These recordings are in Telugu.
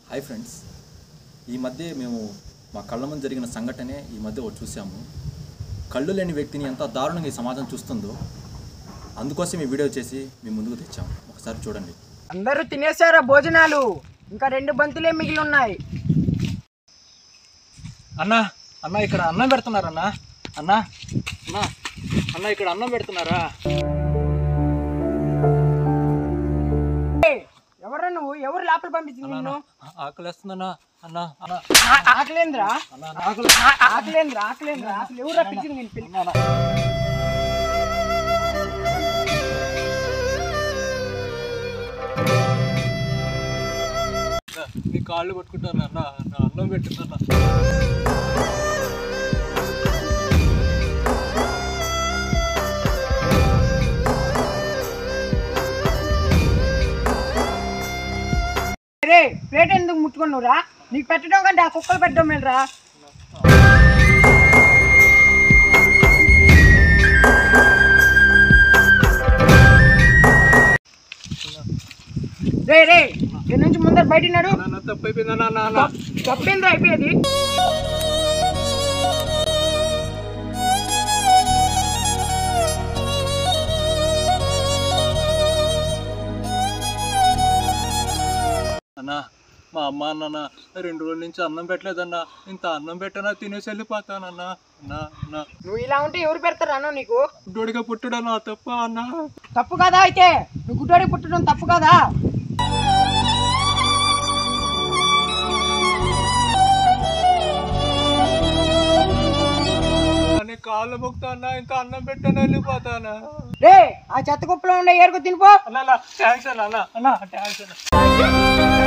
హాయ్ ఫ్రెండ్స్ ఈ మధ్య మేము మా కళ్ళ ముందు జరిగిన సంఘటనే ఈ మధ్య ఒకటి చూసాము కళ్ళు లేని వ్యక్తిని ఎంత దారుణంగా ఈ సమాజం చూస్తుందో అందుకోసం ఈ వీడియో చేసి మీ ముందుకు తెచ్చాము ఒకసారి చూడండి అందరూ తినేసారా భోజనాలు ఇంకా రెండు బంతులే మిగిలి ఉన్నాయి అన్న అన్న ఇక్కడ అన్నం పెడుతున్నారు అన్న అన్న అన్న అన్న ఇక్కడ అన్నం పెడుతున్నారా ఏయ్, ఎవరా నువ్వు ఎవరు లోపల పంపించింది నిన్ను ఆకలేస్తుందన్నా అన్న అన్న ఆ- ఆకలేంద్రా అన్న ఆకలి ఆ- ఆకలేంద్రా ఆకలేంద్రా అసలు ఎవరు రప్పించింది నేను పిలిచి నీ కాళ్ళు పట్టుకుంటాను అన్న నా అన్నం పెట్టున్నా రే ప్లేట్ ఎందుకు ముట్టుకున్నావురా నీకు పెట్టడం కంటే ఆ కుక్కలు పెట్టడం మేలరా రే రే ఇక్కడ నుంచి ముందర బయటినాడు నాన్న తప్పైపోయిందన్నా నాన్న తప్పేంద్రా అయిపోయేది అన్న మా అమ్మ అన్న రెండు రోజుల నుంచి అన్నం పెట్టలేదన్నా ఇంత అన్నం పెట్టనా తినేసి వెళ్ళిపోతానన్నా అన్న అన్న నువ్వు ఇలా ఉంటే ఎవరు పెడతారు అన్న నీకు గుడ్డోడిగా పుట్టుడన్నా తప్ప అన్న తప్పు కదా అయితే నువ్వు గుడ్డోడి పుట్టడం తప్పు కదా అని కాళ్ళు మొక్తా అన్న ఇంత అన్నం పెట్టనా వెళ్ళిపోతానా రే ఆ చెత్త కుప్పలో ఉండే ఏరుకు తినిపో అన్న థ్యాంక్స్ అన్న అన్న అన్న థ్యాంక్స్ అన్న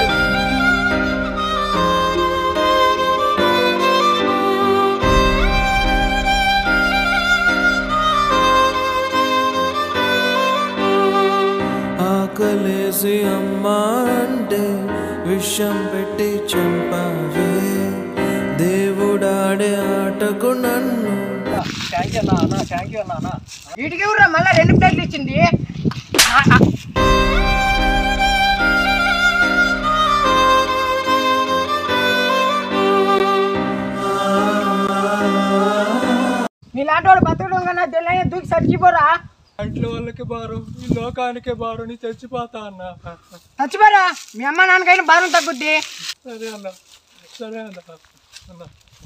ఆకలేసి అమ్మా అంటే విషం పెట్టి చంపావే దేవుడాడే ఆటకు నన్ను థ్యాంక్ యూ అన్న అన్న థ్యాంక్ యూ అన్న అన్న వీటికి ఎవరురా మళ్ళీ రెండు ప్లేట్లు ఇచ్చింది ఆ, ఆ. నీలాంటి వాడు బతకడం కన్నా తెల్లని దూకి సరిచిపోరా ఇంట్లో వాళ్ళకి భారం ఈ లోకానికే భారం నీ చచ్చిపోతా అన్న చచ్చిపోరా మీ అమ్మ నాన్నకైనా భారం తగ్గుద్ది సరే అన్న సరే అన్న అన్న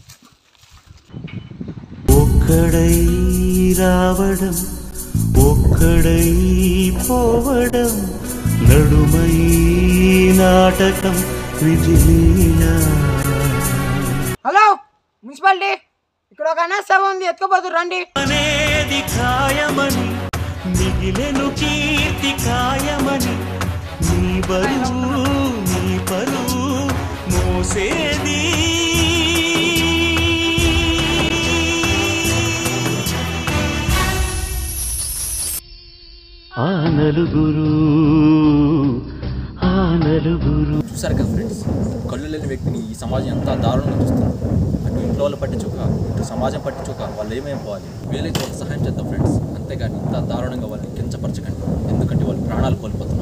ఒక్కడై రావడం ఒక్కడై పోవడం నడుమై నాటకం విజిలీలా హలో మున్సిపాలిటీ ఇక్కడ ఒక అనాథ ఉంది ఎత్తుకోపోతు రండి అనేది ఖాయమని మిగిలెను కీర్తి ఖాయమని నీ బరువు నీ పరువు మోసేది ఆ నలుగురు ఆ నలుగురు చూసారు కదా ఫ్రెండ్స్ కళ్ళు లేని వ్యక్తిని ఈ సమాజం ఎంత దారుణంగా చూస్తుంది అటు ఇంట్లో వాళ్ళు పట్టించుక ఇటు సమాజం పట్టించుక వాళ్ళు ఏమైపోవాలి వీళ్ళకి ఒక సహాయం చేద్దాం ఫ్రెండ్స్ అంతేగాని ఇంత దారుణంగా వాళ్ళని కించపరచకండి ఎందుకంటే వాళ్ళు ప్రాణాలు కోల్పోతున్నారు